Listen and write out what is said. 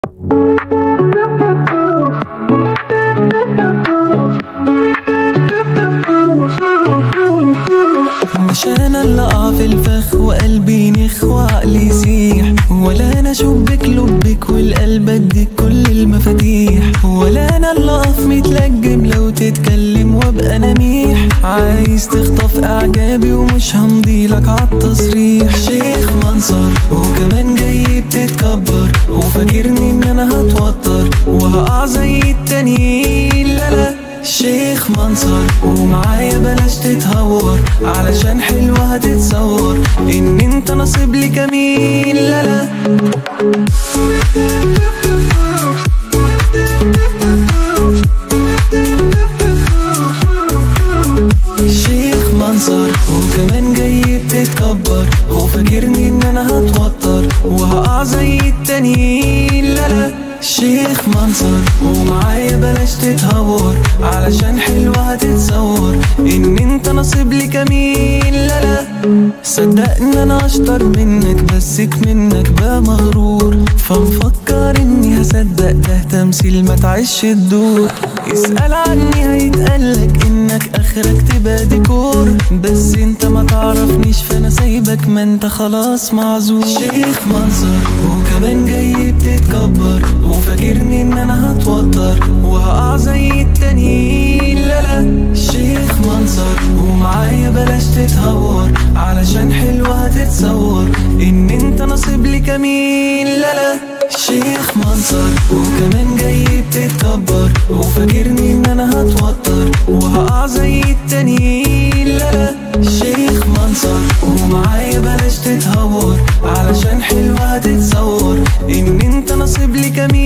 مش انا اللي اقع في الفخ وقلبي ينخ وعقلي يسيح ولا انا اشبك لبك والقلب اديك كل المفاتيح ولا انا اللي اقف متلجم لو تتكلم وابقى نميح عايز تخطف اعجابي ومش همضيلك عالتصريح شيخ منصر وكمان جاي بتتكبر وفاكرني ان انا هتوتر وهقع زي التانيين لا لا شيخ منصر ومعايا بلاش تتهور علشان حلوة هتتصور ان انت نصيب لي كمين لا لا شيخ منصر وكمان جاي بتتكبر وفاكرني ان انا هتوتر وهقع زي التانيين لا لا شيخ منصر ومعايا بلاش تتهور علشان حلوة هتتصور ان انت نصيب لي كمين لا لا صدق ان انا اشطر منك بسك منك بقى مغرور فمفكر اني هصدق ده تمثيل ما تعيش الدور اسأل عني هيتقالك انك اخرك تبقى ديكور بس انت ما تعرفنيش فانا سايبك ما انت خلاص معذور شيخ منصر وكمان جاي بتتكبر وفاكرني ان انا هتوتر وهقع زي التانيين لا لا شيخ منصر ومعايا بلاش تتهور علشان حلوة هتتصور ان انت نصيب لي كمين لا لا شيخ منصر وكمان جاي بتتكبر وفاكرني ان انا هتوتر وهقع زي التانيين لا لا شيخ منصر ومعايا بلاش تتهور علشان حلوة هتتصور ان انت نصيب لي كمين